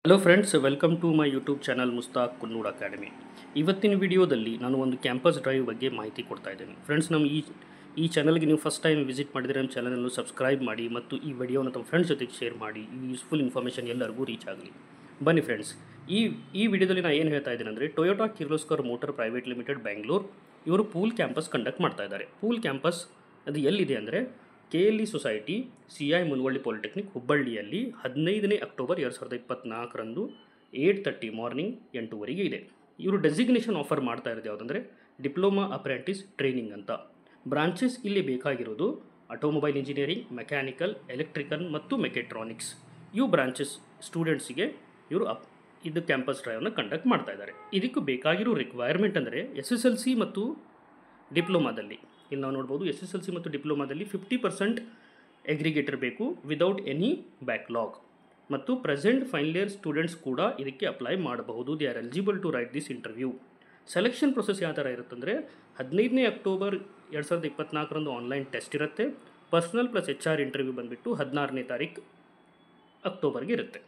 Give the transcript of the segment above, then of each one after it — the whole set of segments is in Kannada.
hello friends welcome to my YouTube channel Mustaq Kunnood academy ಇವತ್ತಿನ ವಿಡಿಯೋದಲ್ಲಿ ನಾನು ಒಂದು ಕ್ಯಾಂಪಸ್ ಡ್ರೈವ್ ಬಗ್ಗೆ ಮಾಹಿತಿ ಕೊಡ್ತಾ ಇದ್ದೇನೆ ಫ್ರೆಂಡ್ಸ್ ನಮ್ಮ ಈ ಈ ಚಾನಲ್ಗೆ ನೀವು ಫಸ್ಟ್ ಟೈಮ್ ವಿಸಿಟ್ ಮಾಡಿದರೆ ನಮ್ಮ ಚಾನಲನ್ನು ಸಬ್ಸ್ಕ್ರೈಬ್ ಮಾಡಿ ಮತ್ತು ಈ ವಿಡಿಯೋನ ತಮ್ಮ ಫ್ರೆಂಡ್ಸ್ ಜೊತೆಗೆ ಶೇರ್ ಮಾಡಿ ಈ ಯೂಸ್ಫುಲ್ ಇನ್ಫಾರ್ಮೇಷನ್ ಎಲ್ಲರಿಗೂ ರೀಚ್ ಆಗಲಿ ಬನ್ನಿ ಫ್ರೆಂಡ್ಸ್ ಈ ಈ ವಿಡಿಯೋದಲ್ಲಿ ನಾನು ಏನು ಹೇಳ್ತಾ ಇದ್ದೇನೆ ಅಂದರೆ Toyota Kirloskar motor private limited Bangalore ಇವರು ಪೂಲ್ ಕ್ಯಾಂಪಸ್ ಕಂಡಕ್ಟ್ ಮಾಡ್ತಾ ಇದ್ದಾರೆ ಪೂಲ್ ಕ್ಯಾಂಪಸ್ ಅದು ಎಲ್ಲಿದೆ ಅಂದರೆ K L E society C I Munavalli polytechnic ಹುಬ್ಬಳ್ಳಿಯಲ್ಲಿ ಹದಿನೈದನೇ ಅಕ್ಟೋಬರ್ ಎರಡು ಸಾವಿರದ ಇಪ್ಪತ್ತ್ನಾಲ್ಕರಂದು ಏಯ್ಟ್ ತರ್ಟಿ ಮಾರ್ನಿಂಗ್ ಎಂಟೂವರೆಗೆ ಇದೆ ಇವರು ಡೆಸಿಗ್ನೇಷನ್ ಆಫರ್ ಮಾಡ್ತಾ ಇರೋದು ಯಾವುದಂದರೆ ಡಿಪ್ಲೊಮಾ ಅಪ್ರೆಂಟಿಸ್ ಟ್ರೈನಿಂಗ್ ಅಂತ ಬ್ರಾಂಚಸ್ ಇಲ್ಲಿ ಬೇಕಾಗಿರೋದು ಆಟೋಮೊಬೈಲ್ ಇಂಜಿನಿಯರಿಂಗ್ ಮೆಕ್ಯಾನಿಕಲ್ ಎಲೆಕ್ಟ್ರಿಕಲ್ ಮತ್ತು ಮೆಕೆಟ್ರಾನಿಕ್ಸ್ ಇವು ಬ್ರಾಂಚಸ್ ಸ್ಟೂಡೆಂಟ್ಸಿಗೆ ಇವರು ಅಪ್ ಇದು ಕ್ಯಾಂಪಸ್ ಡ್ರೈವ್ನ ಕಂಡಕ್ಟ್ ಮಾಡ್ತಾ ಇದ್ದಾರೆ ಇದಕ್ಕೆ ಬೇಕಾಗಿರೋ ರಿಕ್ವೈರ್ಮೆಂಟ್ ಅಂದರೆ ಎಸ್ ಎಸ್ ಎಲ್ ಸಿ ಮತ್ತು ಡಿಪ್ಲೊಮಾದಲ್ಲಿ ಇಲ್ಲಿ ನಾವು ನೋಡ್ಬೋದು ಎಸ್ ಎಸ್ ಎಲ್ ಸಿ ಮತ್ತು ಡಿಪ್ಲೊಮಾದಲ್ಲಿ ಫಿಫ್ಟಿ ಪರ್ಸೆಂಟ್ ಎಗ್ರಿಗೇಟರ್ ಬೇಕು ವಿದೌಟ್ ಎನಿ ಬ್ಯಾಕ್ಲಾಗ್ ಮತ್ತು ಪ್ರೆಸೆಂಟ್ ಫೈನಲ್ ಇಯರ್ ಸ್ಟೂಡೆಂಟ್ಸ್ ಕೂಡ ಇದಕ್ಕೆ ಅಪ್ಲೈ ಮಾಡಬಹುದು they are eligible to write this interview selection process ಯಾವ ಥರ ಇರುತ್ತಂದರೆ ಹದಿನೈದನೇ ಅಕ್ಟೋಬರ್ ಎರಡು ಸಾವಿರದ ಇಪ್ಪತ್ನಾಲ್ಕರಂದು ಆನ್ಲೈನ್ ಟೆಸ್ಟ್ ಇರುತ್ತೆ personal plus H R interview ಬಂದುಬಿಟ್ಟು ಹದಿನಾರನೇ ತಾರೀಕು ಅಕ್ಟೋಬರ್ಗೆ ಇರುತ್ತೆ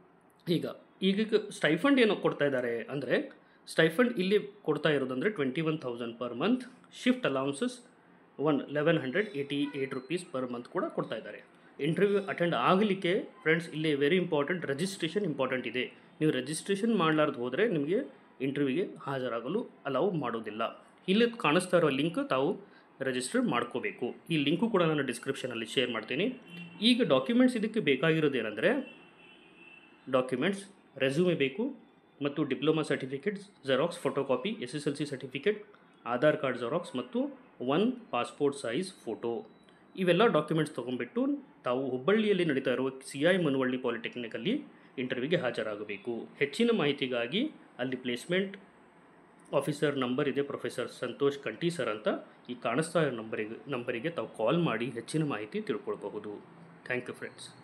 ಈಗ ಈಗ ಸ್ಟೈಫಂಡ್ ಏನು ಕೊಡ್ತಾ ಇದ್ದಾರೆ ಅಂದರೆ ಸ್ಟೈಫಂಡ್ ಇಲ್ಲಿ ಕೊಡ್ತಾ ಇರೋದಂದರೆ twenty one thousand per month shift allowances one eleven hundred eighty eight rupees per month ಕೂಡ ಕೊಡ್ತಾ ಇದ್ದಾರೆ ಇಂಟರ್ವ್ಯೂ ಅಟೆಂಡ್ ಆಗಲಿಕ್ಕೆ ಫ್ರೆಂಡ್ಸ್ ಇಲ್ಲಿ ವೆರಿ ಇಂಪಾರ್ಟೆಂಟ್ ರಿಜಿಸ್ಟ್ರೇಷನ್ ಇಂಪಾರ್ಟೆಂಟ್ ಇದೆ ನೀವು ರಿಜಿಸ್ಟ್ರೇಷನ್ ಮಾಡಲಾರ್ದು ಹೋದರೆ ನಿಮಗೆ ಇಂಟರ್ವ್ಯೂಗೆ ಹಾಜರಾಗಲು ಅಲೌ ಮಾಡೋದಿಲ್ಲ ಇಲ್ಲಿ ಕಾಣಿಸ್ತಾ ಇರೋ ಲಿಂಕ್ ತಾವು ರಿಜಿಸ್ಟರ್ ಮಾಡ್ಕೋಬೇಕು ಈ ಲಿಂಕು ಕೂಡ ನಾನು ಡಿಸ್ಕ್ರಿಪ್ಷನಲ್ಲಿ ಶೇರ್ ಮಾಡ್ತೀನಿ ಈಗ ಡಾಕ್ಯುಮೆಂಟ್ಸ್ ಇದಕ್ಕೆ ಬೇಕಾಗಿರೋದು ಏನಂದರೆ ಡಾಕ್ಯುಮೆಂಟ್ಸ್ ರೆಸ್ಯೂಮೆ ಬೇಕು ಮತ್ತು diploma certificate xerox photocopy S S L C certificate Aadhaar card xerox ಮತ್ತು ಒನ್ ಪಾಸ್ಪೋರ್ಟ್ ಸೈಜ್ ಫೋಟೋ ಇವೆಲ್ಲ ಡಾಕ್ಯುಮೆಂಟ್ಸ್ ತೊಗೊಂಡ್ಬಿಟ್ಟು ತಾವು ಹುಬ್ಬಳ್ಳಿಯಲ್ಲಿ ನಡೀತಾ ಇರುವ ಸಿ ಐ ಮನವಳ್ಳಿ ಪಾಲಿಟೆಕ್ನಿಕಲ್ಲಿ ಇಂಟರ್ವ್ಯೂಗೆ ಹಾಜರಾಗಬೇಕು ಹೆಚ್ಚಿನ ಮಾಹಿತಿಗಾಗಿ ಅಲ್ಲಿ ಪ್ಲೇಸ್ಮೆಂಟ್ ಆಫೀಸರ್ ನಂಬರ್ ಇದೆ ಪ್ರೊಫೆಸರ್ ಸಂತೋಷ್ ಕಂಠಿ ಸರ್ ಅಂತ ಈ ಕಾಣಿಸ್ತಾ ಇರೋ ನಂಬರಿಗೆ ನಂಬರಿಗೆ ತಾವು ಕಾಲ್ ಮಾಡಿ ಹೆಚ್ಚಿನ ಮಾಹಿತಿ ತಿಳ್ಕೊಳ್ಬಹುದು ಥ್ಯಾಂಕ್ ಯು ಫ್ರೆಂಡ್ಸ್